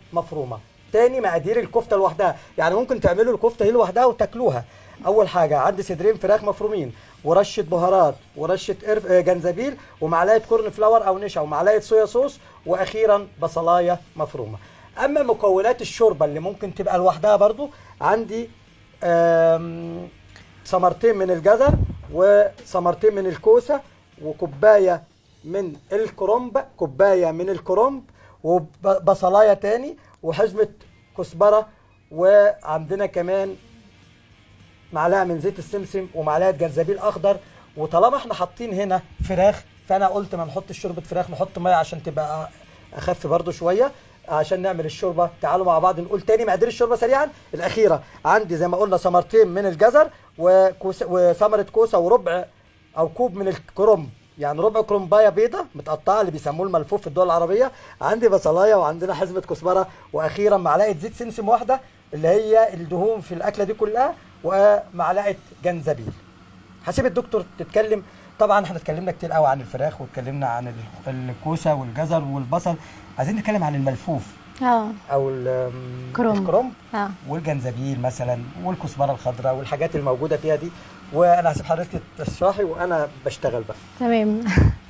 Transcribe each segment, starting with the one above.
مفرومه تاني مقادير الكفته لوحدها يعني ممكن تعملوا الكفته دي لوحدها وتاكلوها اول حاجه عندي صدرين فراخ مفرومين ورشه بهارات ورشه قرف آه، جنزبيل ومعلقه كورن فلاور او نشا ومعلقه صويا صوص واخيرا بصلايه مفرومه اما مكونات الشوربه اللي ممكن تبقى لوحدها برضو عندي آم، ثمرتين من الجزر وثمرتين من الكوسه وكوبايه من الكرنب كوبايه من الكرنب وبصلايه تاني وحزمه كزبره وعندنا كمان معلقه من زيت السمسم ومعلقه جنزبيل اخضر وطالما احنا حاطين هنا فراخ فانا قلت ما نحطش شوربه فراخ نحط ميه عشان تبقى اخف برضو شويه عشان نعمل الشوربه تعالوا مع بعض نقول تاني مقادير الشوربه سريعا الاخيره عندي زي ما قلنا ثمرتين من الجزر وكوس وثمره كوسه وربع او كوب من الكرنب يعني ربع كرنبايه بيضه متقطعه اللي بيسموه الملفوف في الدول العربيه عندي بصلايه وعندنا حزمه كزبره واخيرا معلقه زيت سمسم واحده اللي هي الدهون في الاكله دي كلها ومعلقه جنزبيل هسيب الدكتور تتكلم طبعا احنا اتكلمنا كتير قوي عن الفراخ واتكلمنا عن ال- الكوسه والجزر والبصل عايزين نتكلم عن الملفوف اه او ال- كرنب. الكرنب اه والجنزبيل مثلا والكزبره الخضراء والحاجات الموجوده فيها دي وانا هسيب حضرتك تشرحي وانا بشتغل بقى تمام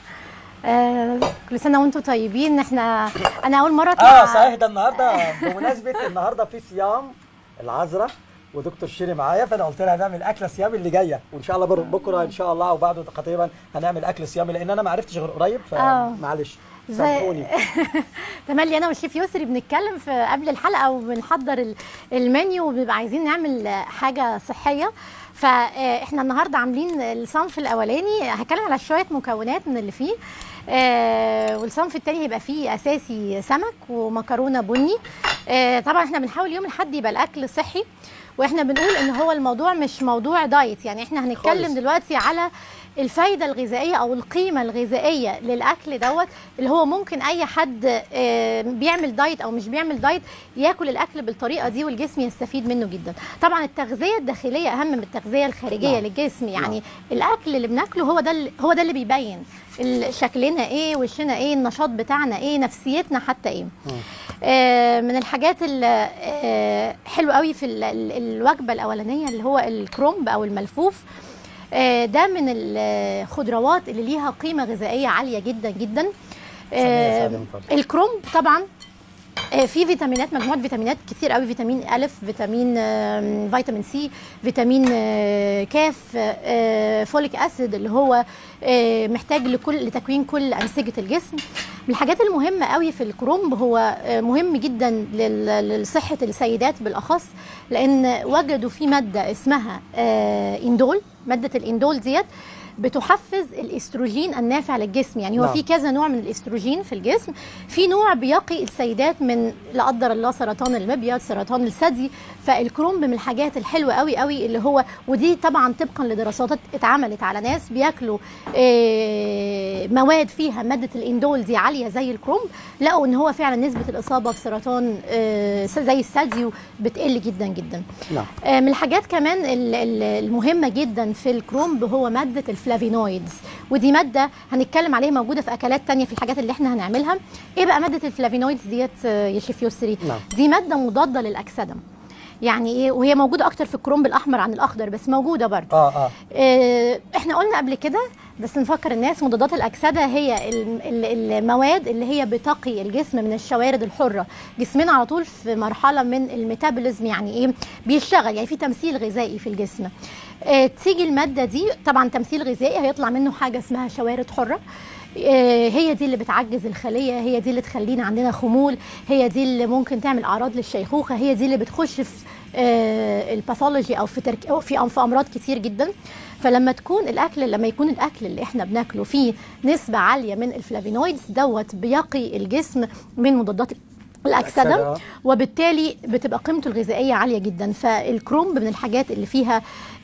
آه، كل سنه وانتم طيبين احنا انا اول مره اه اطلع صحيح ده النهارده بمناسبه النهارده في صيام العذراء ودكتور شيري معايا فانا قلت لها هنعمل اكله صيام اللي جايه وان شاء الله بر- بكره ان شاء الله او بعده تقريبا هنعمل اكل صيامي لان انا ما عرفتش غير قريب آه. فمعلش زي- سامحوني تملي انا والشيف يسري بنتكلم في قبل الحلقه وبنحضر ال- المنيو وبنبقى عايزين نعمل حاجه صحيه فاحنا النهارده عاملين الصنف الاولاني هتكلم على شويه مكونات من اللي فيه آه، والصنف التاني هيبقى فيه اساسي سمك ومكرونه بني آه، طبعا احنا بنحاول يوم الاحد يبقى الاكل صحي واحنا بنقول ان هو الموضوع مش موضوع دايت يعني احنا هنتكلم خالص. دلوقتي على الفايده الغذائيه او القيمه الغذائيه للاكل دوت اللي هو ممكن اي حد آه، بيعمل دايت او مش بيعمل دايت ياكل الاكل بالطريقه دي والجسم يستفيد منه جدا طبعا التغذيه الداخليه اهم من التغذيه الخارجيه نعم. للجسم يعني نعم. الاكل اللي بناكله هو ده اللي- هو ده اللي بيبين ال- شكلنا ايه وشنا ايه النشاط بتاعنا ايه نفسيتنا حتى ايه آه، من الحاجات الحلوه قوي في ال- ال- الوجبه الاولانيه اللي هو الكرومب او الملفوف آه، ده من الخضروات اللي ليها قيمه غذائيه عاليه جدا جدا سمية آه، سعد اتفضل. الكرومب طبعا آه، في فيتامينات مجموعه فيتامينات كتير قوي فيتامين الف فيتامين آم، فيتامين سي فيتامين آه، كاف آه، فوليك اسيد اللي هو آه، محتاج لكل لتكوين كل انسجه الجسم من الحاجات المهمه قوي في الكرومب هو آه، مهم جدا لل- لصحه السيدات بالاخص لان وجدوا فيه ماده اسمها آه، اندول ماده الاندول ديت بتحفز الاستروجين النافع للجسم يعني هو نعم. في كذا نوع من الاستروجين في الجسم في نوع بيقي السيدات من لا قدر الله سرطان المبيض سرطان الثدي فالكرومب من الحاجات الحلوه قوي قوي اللي هو ودي طبعا طبقا لدراسات اتعملت على ناس بياكلوا آه، مواد فيها ماده الاندول دي عاليه زي الكرومب لقوا ان هو فعلا نسبه الاصابه بسرطان آه، زي الثدي بتقل جدا جدا نعم آه، من الحاجات كمان ال- ال- المهمه جدا في الكرومب هو ماده الفلافينويدز ودي ماده هنتكلم عليها موجوده في اكلات تانية في الحاجات اللي احنا هنعملها ايه بقى ماده الفلافينويدز ديت آه، يا شيف يسري نعم. دي ماده مضاده للاكسده يعني ايه وهي موجوده اكتر في الكرومب الاحمر عن الاخضر بس موجوده برضه اه اه آه، احنا قلنا قبل كده بس نفكر الناس مضادات الاكسده هي ال- ال- المواد اللي هي بتقي الجسم من الشوارد الحره جسمنا على طول في مرحله من الميتابوليزم يعني ايه بيشتغل يعني في تمثيل غذائي في الجسم آه، تيجي الماده دي طبعا تمثيل غذائي هيطلع منه حاجه اسمها شوارد حره آه، هي دي اللي بتعجز الخليه هي دي اللي تخلينا عندنا خمول هي دي اللي ممكن تعمل اعراض للشيخوخه هي دي اللي بتخش في آه، الباثولوجي او في ترك أو في أو في امراض كتير جدا فلما تكون الاكل لما يكون الاكل اللي احنا بناكله فيه نسبه عاليه من الفلافينويدز دوت بيقي الجسم من مضادات الأكسدة. الاكسده وبالتالي بتبقى قيمته الغذائيه عاليه جدا فالكرومب من الحاجات اللي فيها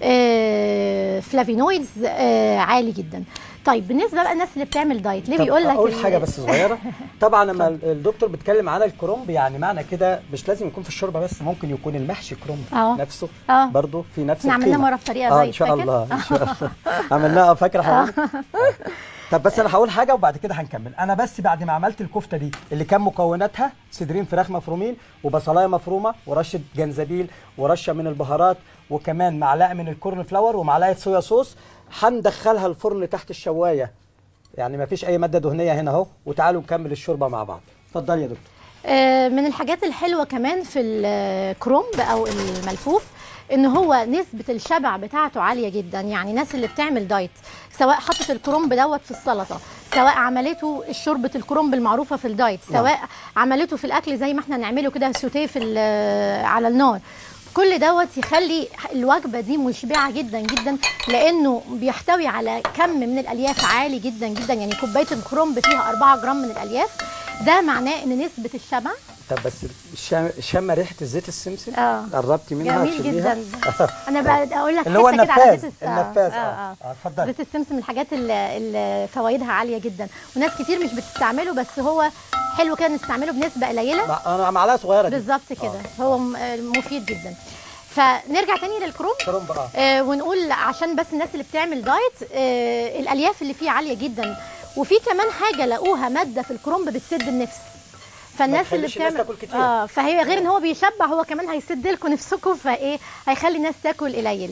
آه، فلافينويدز آه، عالي جدا طيب بالنسبه بقى الناس اللي بتعمل دايت ليه طب بيقول لك اقول ال- حاجه بس صغيره طبعا لما الدكتور بيتكلم على الكرنب يعني معنى كده مش لازم يكون في الشوربه بس ممكن يكون المحشي كرنب آه. نفسه آه. برضه في نفس احنا عملناه القيمة. مرة بطريقة اه دايت، ان شاء فاكر؟ الله ان شاء الله عملناها فاكره حضرتك طب بس انا هقول حاجه وبعد كده هنكمل انا بس بعد ما عملت الكفته دي اللي كان مكوناتها صدرين فراخ مفرومين وبصلايه مفرومه ورشه جنزبيل ورشه من البهارات وكمان معلقه من الكورن فلاور ومعلقه صويا صوص هندخلها الفرن تحت الشوايه يعني ما فيش اي ماده دهنيه هنا اهو وتعالوا نكمل الشوربه مع بعض اتفضلي يا دكتور آه، من الحاجات الحلوه كمان في الكرومب او الملفوف ان هو نسبه الشبع بتاعته عاليه جدا يعني الناس اللي بتعمل دايت سواء حطت الكرومب دوت في السلطه سواء عملته شوربه الكرومب المعروفه في الدايت سواء عملته في الاكل زي ما احنا نعمله كده سوتيه في ال- على النار كل دوت يخلي الوجبه دي مشبعه جدا جدا لانه بيحتوي على كم من الالياف عالي جدا جدا يعني كوبايه الكرومب فيها 4 جرام من الالياف ده معناه ان نسبه الشبع طب بس شام شامه ريحه الزيت السمسم آه. قربتي منها جميل تشميها؟ جدا انا بقى اقول لك اللي هو حتة كده على النفاذ زيت الس- آه، النفاذ آه، اه اه اتفضلي زيت السمسم من الحاجات اللي, اللي فوائدها عاليه جدا وناس كتير مش بتستعمله بس هو حلو كده نستعمله بنسبه قليله مع- انا معلقه صغيره دي بالظبط كده هو م- آه، مفيد جدا فنرجع تاني للكروم كرومب اه آه ونقول عشان بس الناس اللي بتعمل دايت آه الالياف اللي فيه عاليه جدا وفي كمان حاجه لقوها ماده في الكرومب بتسد النفس فالناس اللي تخليش الناس بتعمل تاكل كتير. اه فهي غير ان هو بيشبع هو كمان هيسد لكم نفسكم فايه هيخلي الناس تاكل قليل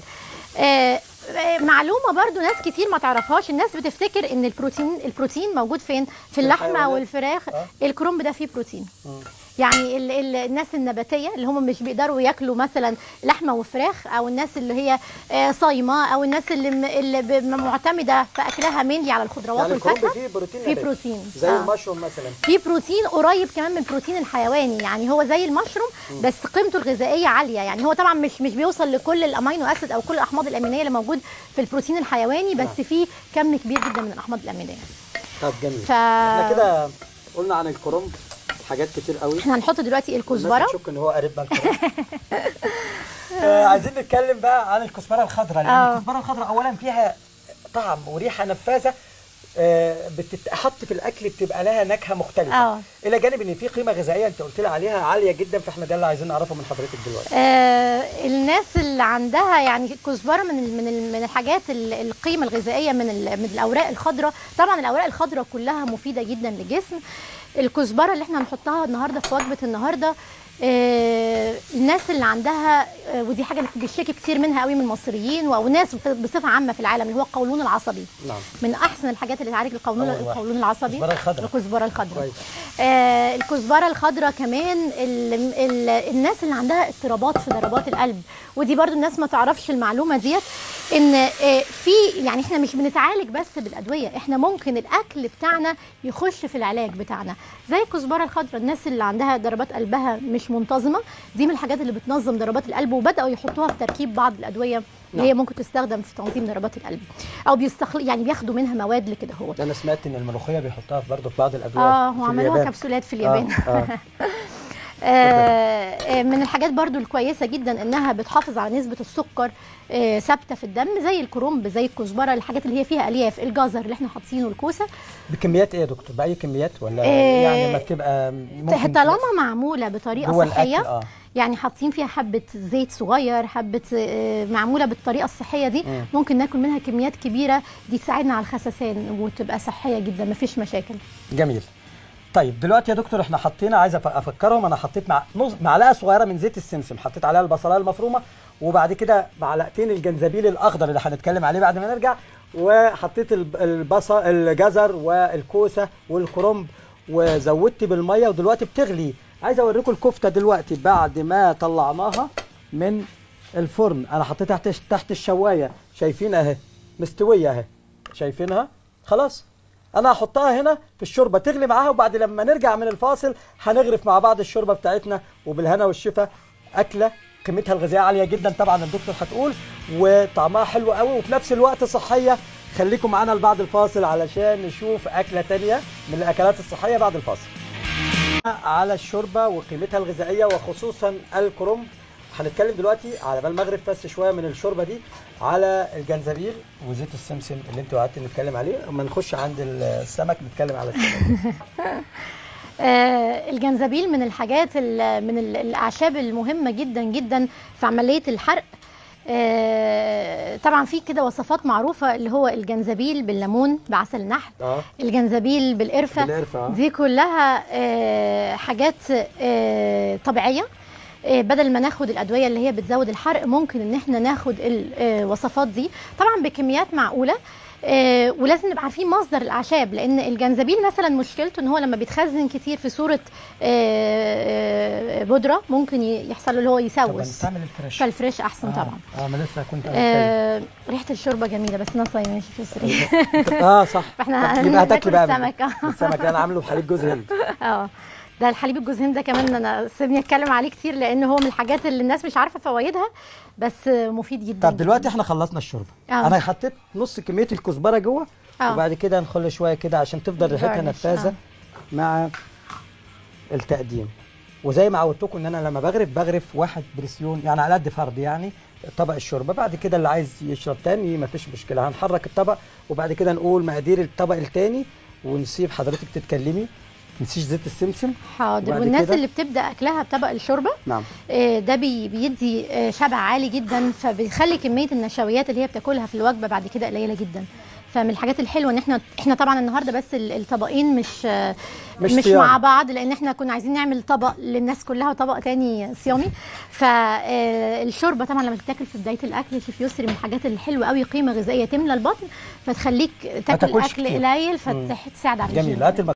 آه آه، معلومه برضو ناس كتير ما تعرفهاش الناس بتفتكر ان البروتين البروتين موجود فين في اللحمه الحيوانات. والفراخ آه. الكرومب ده فيه بروتين يعني ال ال الناس النباتيه اللي هم مش بيقدروا ياكلوا مثلا لحمه وفراخ او الناس اللي هي آه، صايمه او الناس اللي م- اللي ب- معتمده في اكلها مينلي على الخضروات يعني الكرومب والفاكهه فيه بروتين فيه نباتي. بروتين زي آه. المشروم مثلا في بروتين قريب كمان من البروتين الحيواني يعني هو زي المشروم بس قيمته الغذائيه عاليه يعني هو طبعا مش مش بيوصل لكل الامينو اسيد او كل الاحماض الامينيه اللي موجود في البروتين الحيواني بس فيه كم كبير جدا من الاحماض الامينيه طب جميل ف احنا كده قلنا عن الكرومب حاجات كتير قوي احنا هنحط دلوقتي الناس الكزبره تشك ان هو قريبنا الكرومب آه عايزين نتكلم بقى عن الكزبره الخضراء لان آه. الكزبره الخضراء اولا فيها طعم وريحه نفاذه آه، بتتحط في الاكل بتبقى لها نكهه مختلفه آه. الى جانب ان في قيمه غذائيه انت قلت لي عليها عاليه جدا فاحنا ده اللي عايزين نعرفه من حضرتك دلوقتي آه الناس اللي عندها يعني الكزبره من ال- من ال- من الحاجات ال- القيمه الغذائيه من ال- من الاوراق الخضراء طبعا الاوراق الخضراء كلها مفيده جدا للجسم الكزبره اللي احنا هنحطها النهارده في وجبه النهارده آه الناس اللي عندها آه ودي حاجه اللي بيشتكي كتير منها قوي من المصريين او ناس بصفه عامه في العالم اللي هو القولون العصبي نعم. من احسن الحاجات اللي تعالج القولون أول واحد. القولون العصبي الكزبرة الخضراء. الكزبره الخضراء كويس. آه الكزبره الخضراء كمان ال ال الناس اللي عندها اضطرابات في ضربات القلب ودي برضو الناس ما تعرفش المعلومه ديت ان آه في يعني احنا مش بنتعالج بس بالادويه احنا ممكن الاكل بتاعنا يخش في العلاج بتاعنا زي الكزبره الخضراء الناس اللي عندها ضربات قلبها مش منتظمه دي من الحاجات اللي بتنظم ضربات القلب وبداوا يحطوها في تركيب بعض الادويه اللي هي ممكن تستخدم في تنظيم ضربات القلب او بيستخل يعني بياخدوا منها مواد لكده هو انا سمعت ان الملوخيه بيحطها في برضه في بعض الادويه اه في وعملوها اليابان. كبسولات في اليابان آه. آه. آه، آه، من الحاجات برضو الكويسة جدا انها بتحافظ على نسبة السكر آه، ثابتة في الدم زي الكرنب زي الكزبرة الحاجات اللي هي فيها الياف الجزر اللي احنا حاطينه الكوسة بكميات ايه يا دكتور باي كميات ولا آه، يعني ما بتبقى ممكن طالما معمولة بطريقة جوه الأكل، صحية آه. يعني حاطين فيها حبة زيت صغير حبة آه، معمولة بالطريقة الصحية دي مم. ممكن ناكل منها كميات كبيرة دي تساعدنا على الخسسان وتبقى صحية جدا مفيش مشاكل جميل طيب دلوقتي يا دكتور احنا حطينا عايز أف- افكرهم انا حطيت مع نص معلقه صغيره من زيت السمسم حطيت عليها البصلايه المفرومه وبعد كده معلقتين الجنزبيل الاخضر اللي هنتكلم عليه بعد ما نرجع وحطيت الب- البصل الجزر والكوسه والكرنب وزودت بالميه ودلوقتي بتغلي عايز اوريكم الكفته دلوقتي بعد ما طلعناها من الفرن انا حطيتها تحت تحت الشوايه شايفين اهي مستويه اهي شايفينها خلاص انا هحطها هنا في الشوربه تغلي معاها وبعد لما نرجع من الفاصل هنغرف مع بعض الشوربه بتاعتنا وبالهنا والشفا اكله قيمتها الغذائيه عاليه جدا طبعا الدكتور هتقول وطعمها حلو قوي وفي نفس الوقت صحيه خليكم معانا لبعد الفاصل علشان نشوف اكله تانية من الاكلات الصحيه بعد الفاصل على الشوربه وقيمتها الغذائيه وخصوصا الكرنب هنتكلم دلوقتي على بال المغرب بس شويه من الشوربه دي على الجنزبيل وزيت السمسم اللي انت وعدت نتكلم عليه اما نخش عند السمك نتكلم على السمك آه، الجنزبيل من الحاجات ال- من ال- الاعشاب المهمه جدا جدا في عمليه الحرق آه، طبعا في كده وصفات معروفه اللي هو الجنزبيل بالليمون بعسل النحل اه الجنزبيل بالقرفه بالقرفة، آه. دي كلها آه، حاجات آه، طبيعيه آه، بدل ما ناخد الادويه اللي هي بتزود الحرق ممكن ان احنا ناخد الوصفات دي طبعا بكميات معقوله آه، ولازم نبقى عارفين مصدر الاعشاب لان الجنزبيل مثلا مشكلته ان هو لما بيتخزن كتير في صوره آه، آه، بودره ممكن ي- يحصل له اللي هو طب يسوس تعمل الفريش فالفريش احسن طبعا اه ما لسه كنت آه، ريحه الشوربه جميله بس انا صايمه مش فسري اه صح فاحنا يبقى هتاكلي بقى هناكل من- السمك. السمك اللي انا عامله بحليب جوز هند اه ده الحليب الجوز هند ده كمان انا سيبني اتكلم عليه كتير لان هو من الحاجات اللي الناس مش عارفه فوائدها بس مفيد جدا طب دلوقتي احنا خلصنا الشوربه آه. انا حطيت نص كميه الكزبره جوه آه. وبعد كده نخلي شويه كده عشان تفضل ريحتها garnish، نفاذه آه. مع التقديم وزي ما عودتكم ان انا لما بغرف بغرف واحد بريسيون يعني على قد فرد يعني طبق الشوربه بعد كده اللي عايز يشرب تاني ما فيش مشكله هنحرك الطبق وبعد كده نقول مقادير الطبق التاني ونسيب حضرتك تتكلمي ما تنسيش زيت السمسم حاضر وبعد والناس كده؟ اللي بتبدا اكلها بطبق الشوربه نعم آه، ده بي بيدي آه، شبع عالي جدا فبيخلي كميه النشويات اللي هي بتاكلها في الوجبه بعد كده قليله جدا فمن الحاجات الحلوه ان احنا احنا طبعا النهارده بس ال- الطبقين مش آه، مش مش صيام. مع بعض لان احنا كنا عايزين نعمل طبق للناس كلها وطبق تاني صيامي فالشوربه طبعا لما تتاكل في بدايه الاكل شيف يسري من الحاجات الحلوه قوي قيمه غذائيه تملى البطن فتخليك تاكل تاكلش اكل كتير. قليل فتساعد على جميل الرجيم. هات الم-